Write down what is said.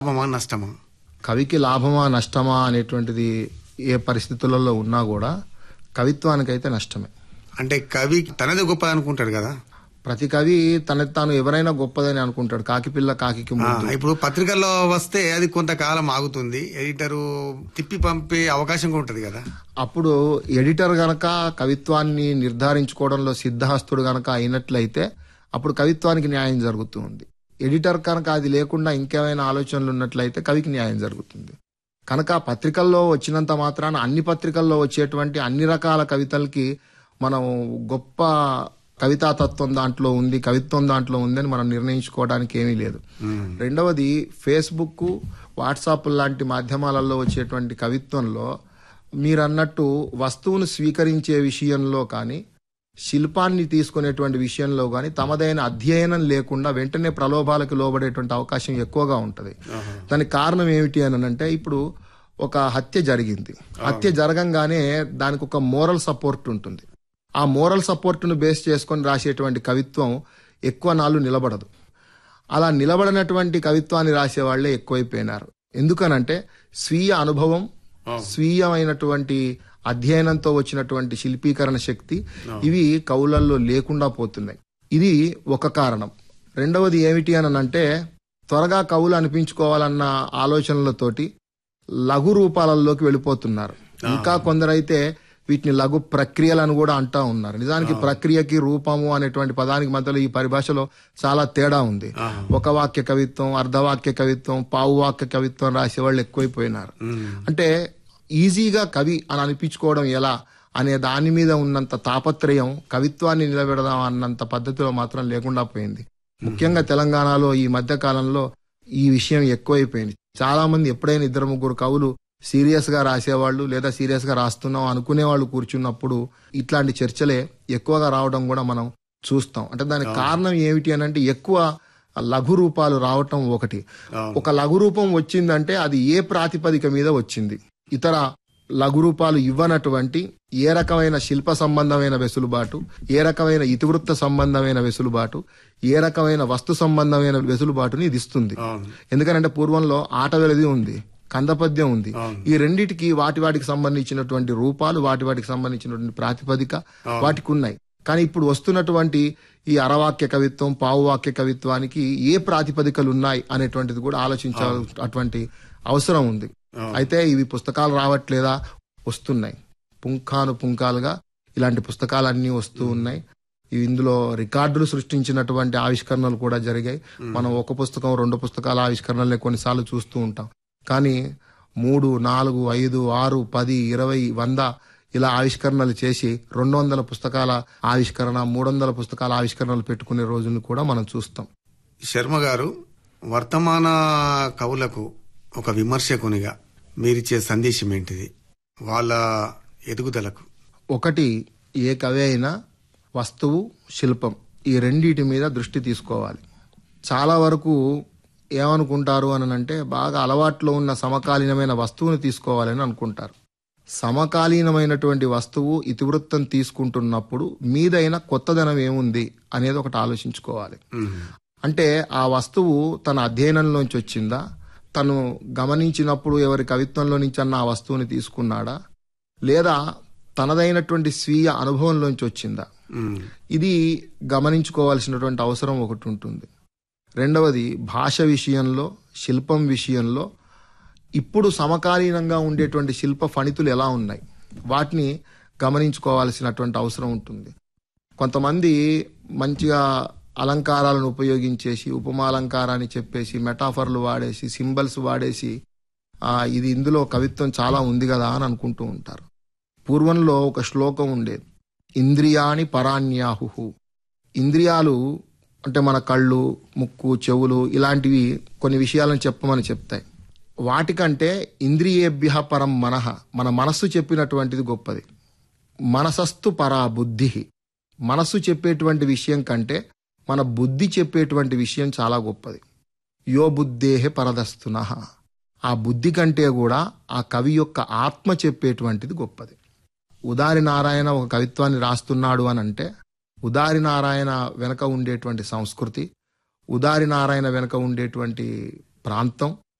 లాభమా నష్టమా కవికి లాభమా నష్టమా అనేటువంటిది ఏ పరిస్థితులలో ఉన్నా కూడా కవిత్వానికైతే నష్టమే అంటే కవి తనదే గొప్ప అనుకుంటాడు కదా ప్రతి కవి తనది తాను ఎవరైనా గొప్పదని అనుకుంటాడు కాకి పిల్ల కాకి ఆ, ముందు ఇప్పుడు పత్రికల్లో వస్తే అది కొంతకాలం ఆగుతుంది ఎడిటరు తిప్పి పంపే అవకాశం కూడా ఉంటది కదా అప్పుడు ఎడిటర్ గనక కవిత్వాన్ని నిర్ధారించుకోవడంలో సిద్ధహస్తుడు గనక అయినట్లయితే అప్పుడు కవిత్వానికి న్యాయం జరుగుతుంది ఎడిటర్ కనుక అది లేకుండా ఇంకేమైనా ఆలోచనలు ఉన్నట్లయితే కవికి న్యాయం జరుగుతుంది కనుక పత్రికల్లో వచ్చినంత మాత్రాన అన్ని పత్రికల్లో వచ్చేటువంటి అన్ని రకాల కవితలకి మనం గొప్ప కవితాతత్వం దాంట్లో ఉంది కవిత్వం దాంట్లో ఉందని మనం నిర్ణయించుకోవడానికి ఏమీ లేదు రెండవది ఫేస్బుక్ వాట్సాప్ లాంటి మాధ్యమాలలో వచ్చేటువంటి కవిత్వంలో మీరు అన్నట్టు వస్తువును స్వీకరించే విషయంలో కానీ శిల్పాన్ని తీసుకునేటువంటి విషయంలో కానీ తమదైన అధ్యయనం లేకుండా వెంటనే ప్రలోభాలకు లోబడేటువంటి అవకాశం ఎక్కువగా ఉంటుంది దానికి కారణం ఏమిటి అని అంటే ఇప్పుడు ఒక హత్య జరిగింది హత్య జరగంగానే దానికి ఒక మోరల్ సపోర్ట్ ఉంటుంది ఆ మోరల్ సపోర్ట్ను బేస్ చేసుకొని రాసేటువంటి కవిత్వం ఎక్కువ నాళ్ళు నిలబడదు అలా నిలబడినటువంటి కవిత్వాన్ని రాసే వాళ్లే ఎక్కువైపోయినారు ఎందుకనంటే స్వీయ అనుభవం స్వీయమైనటువంటి అధ్యయనంతో వచ్చినటువంటి శిల్పీకరణ శక్తి ఇవి కవులల్లో లేకుండా పోతున్నాయి ఇది ఒక కారణం రెండవది ఏమిటి అని అంటే త్వరగా కవులు అనిపించుకోవాలన్న ఆలోచనలతోటి లఘు రూపాలలోకి వెళ్ళిపోతున్నారు ఇంకా కొందరైతే వీటిని లఘు ప్రక్రియలను కూడా అంటా ఉన్నారు నిజానికి ప్రక్రియకి రూపము అనేటువంటి పదానికి మధ్యలో ఈ పరిభాషలో చాలా తేడా ఉంది ఒక వాక్య కవిత్వం అర్ధవాక్య కవిత్వం పావు వాక్య కవిత్వం రాసే వాళ్ళు ఎక్కువైపోయినారు అంటే ఈజీగా కవి అని అనిపించుకోవడం ఎలా అనే దాని మీద ఉన్నంత తాపత్రయం కవిత్వాన్ని నిలబెడదాం అన్నంత పద్ధతిలో మాత్రం లేకుండా పోయింది ముఖ్యంగా తెలంగాణలో ఈ మధ్య కాలంలో ఈ విషయం ఎక్కువైపోయింది చాలా మంది ఎప్పుడైనా ఇద్దరు ముగ్గురు కవులు సీరియస్ గా రాసేవాళ్ళు లేదా సీరియస్ గా రాస్తున్నాం అనుకునే వాళ్ళు కూర్చున్నప్పుడు ఇట్లాంటి చర్చలే ఎక్కువగా రావడం కూడా మనం చూస్తాం అంటే దానికి కారణం ఏమిటి అని అంటే ఎక్కువ లఘు రూపాలు రావటం ఒకటి ఒక లఘు రూపం వచ్చిందంటే అది ఏ ప్రాతిపదిక మీద వచ్చింది ఇతర లఘు రూపాలు ఇవ్వనటువంటి ఏ రకమైన శిల్ప సంబంధమైన వెసులుబాటు ఏ రకమైన ఇతివృత్త సంబంధమైన వెసులుబాటు ఏ రకమైన వస్తు సంబంధమైన వెసులుబాటుని ఇది ఇస్తుంది అవును ఎందుకంటే పూర్వంలో ఆట వెలది ఉంది కందపద్యం ఉంది ఈ రెండిటికి వాటి వాటికి సంబంధించినటువంటి రూపాలు వాటి వాటికి సంబంధించినటువంటి ప్రాతిపదిక వాటికి ఉన్నాయి కానీ ఇప్పుడు వస్తున్నటువంటి ఈ అరవాక్య కవిత్వం పావువాక్య కవిత్వానికి ఏ ప్రాతిపదికలు ఉన్నాయి అనేటువంటిది కూడా ఆలోచించాల్సినటువంటి అవసరం ఉంది అయితే ఇవి పుస్తకాలు రావట్లేదా వస్తున్నాయి పుంఖాను పుంఖాలుగా ఇలాంటి పుస్తకాలన్నీ వస్తూ ఉన్నాయి ఇవి ఇందులో రికార్డులు సృష్టించినటువంటి ఆవిష్కరణలు కూడా జరిగాయి మనం ఒక పుస్తకం రెండు పుస్తకాల ఆవిష్కరణలే కొన్నిసార్లు చూస్తూ ఉంటాం కానీ మూడు నాలుగు ఐదు ఆరు పది ఇరవై వంద ఇలా ఆవిష్కరణలు చేసి రెండు వందల పుస్తకాల ఆవిష్కరణ మూడు వందల పుస్తకాల ఆవిష్కరణలు పెట్టుకునే రోజులను కూడా మనం చూస్తాం శర్మ గారు వర్తమాన కవులకు ఒక విమర్శకునిగా మీరిచ్చే సందేశం ఏంటిది వాళ్ళ ఎదుగుదలకు ఒకటి ఏ కవి అయినా వస్తువు శిల్పం ఈ రెండిటి మీద దృష్టి తీసుకోవాలి చాలా వరకు ఏమనుకుంటారు అని అంటే బాగా అలవాట్లో ఉన్న సమకాలీనమైన వస్తువుని తీసుకోవాలని అనుకుంటారు సమకాలీనమైనటువంటి వస్తువు ఇతివృత్తం తీసుకుంటున్నప్పుడు మీదైన కొత్తదనం ఏముంది అనేది ఒకటి ఆలోచించుకోవాలి అంటే ఆ వస్తువు తన అధ్యయనంలోంచి వచ్చిందా తను గమనించినప్పుడు ఎవరి కవిత్వంలో నుంచి అన్న ఆ వస్తువుని తీసుకున్నాడా లేదా తనదైనటువంటి స్వీయ అనుభవంలోంచి వచ్చిందా ఉమ్. ఇది గమనించుకోవాల్సినటువంటి అవసరం ఒకటి ఉంటుంది రెండవది భాష విషయంలో శిల్పం విషయంలో ఇప్పుడు సమకాలీనంగా ఉండేటువంటి శిల్ప ఫణితులు ఎలా ఉన్నాయి వాటిని గమనించుకోవాల్సినటువంటి అవసరం ఉంటుంది కొంతమంది మంచిగా అలంకారాలను ఉపయోగించేసి ఉపమాలంకారాన్ని చెప్పేసి మెటాఫర్లు వాడేసి సింబల్స్ వాడేసి ఆ, ఇది ఇందులో కవిత్వం చాలా ఉంది కదా అని అనుకుంటూ ఉంటారు పూర్వంలో ఒక శ్లోకం ఉండేది ఇంద్రియాణి పరాణ్యాహు ఇంద్రియాలు అంటే మన కళ్ళు ముక్కు చెవులు ఇలాంటివి కొన్ని విషయాలను చెప్పమని చెప్తాయి వాటికంటే ఇంద్రియేభ్య పరం మనః మన మనస్సు చెప్పినటువంటిది గొప్పది మనసస్తు పరా బుద్ధి మనస్సు చెప్పేటువంటి విషయం కంటే మన బుద్ధి చెప్పేటువంటి విషయం చాలా గొప్పది యో బుద్ధేహే పరదస్తున ఆ బుద్ధి కంటే కూడా ఆ కవి యొక్క ఆత్మ చెప్పేటువంటిది గొప్పది ఉదారి నారాయణ ఒక కవిత్వాన్ని రాస్తున్నాడు అని అంటే ఉదారి నారాయణ వెనక ఉండేటువంటి సంస్కృతి ఉదారి నారాయణ వెనక ఉండేటువంటి ప్రాంతం